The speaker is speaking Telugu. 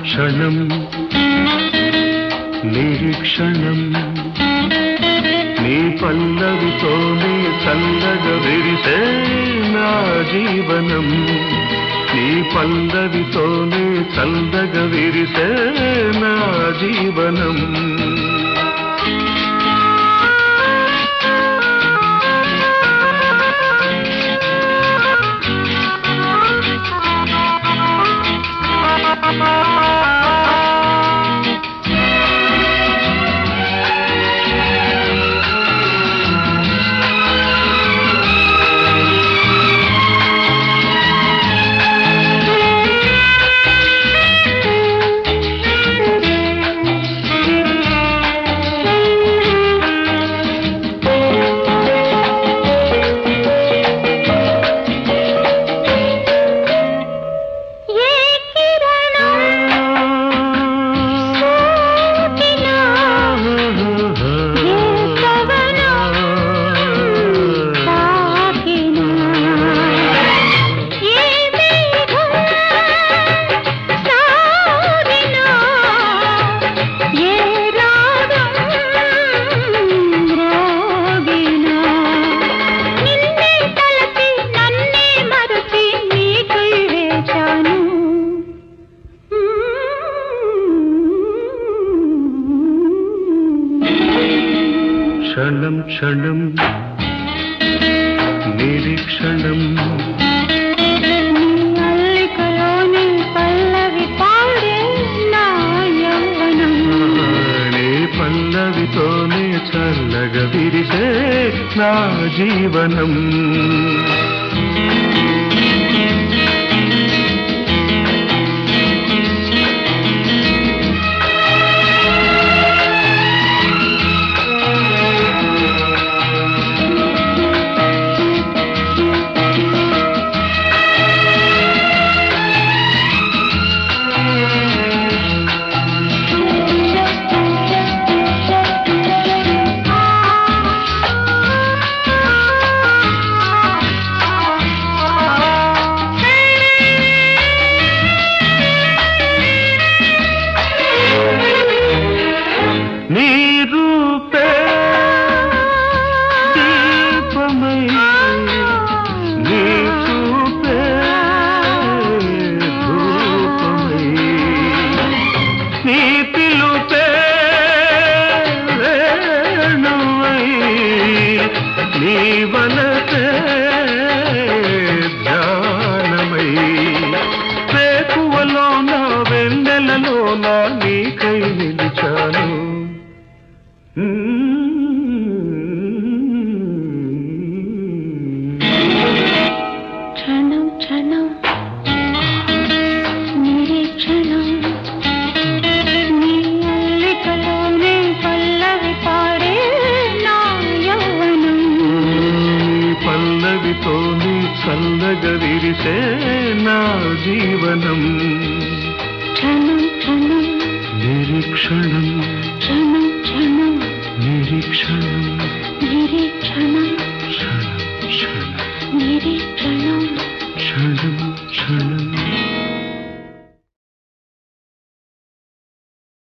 క్షణం నిరీక్షణం నీ పల్లవితోనే చల్లగా విరిసే నా జీవనం నీ పల్లవితోనే చల్లగా విరిసే నా జీవనం ఏ కిరణం సోకినా ఏ పవనం తాకినా ఏ మేఘం సాగినా ఏ రాగం రోగినా నిన్నే తలచి నన్నే మరచి నీకై వేచాను క్షణం క్షణం నిరీక్షణం నీ అల్లికలోని పల్లవి పాడే నా యవ్వనం నీ పల్లవితోనే చల్లగా విరిసే నా జీవనం నీ రూపే దీపమై నీ చూపే ధూపమై నీ పిలుపే వేణువై నీ వలసే ధ్యానమై రేకువలోన వెన్నెలలోన నీకై నిలిచాను క్షణం క్షణం నిరీక్షణం నీ అల్లికలోనే పల్లవి పాడే నా యవ్వనం నీ పల్లవితోని చల్లగా విరిసే నా జీవనం క్షణం క్షణం నిరీక్షణం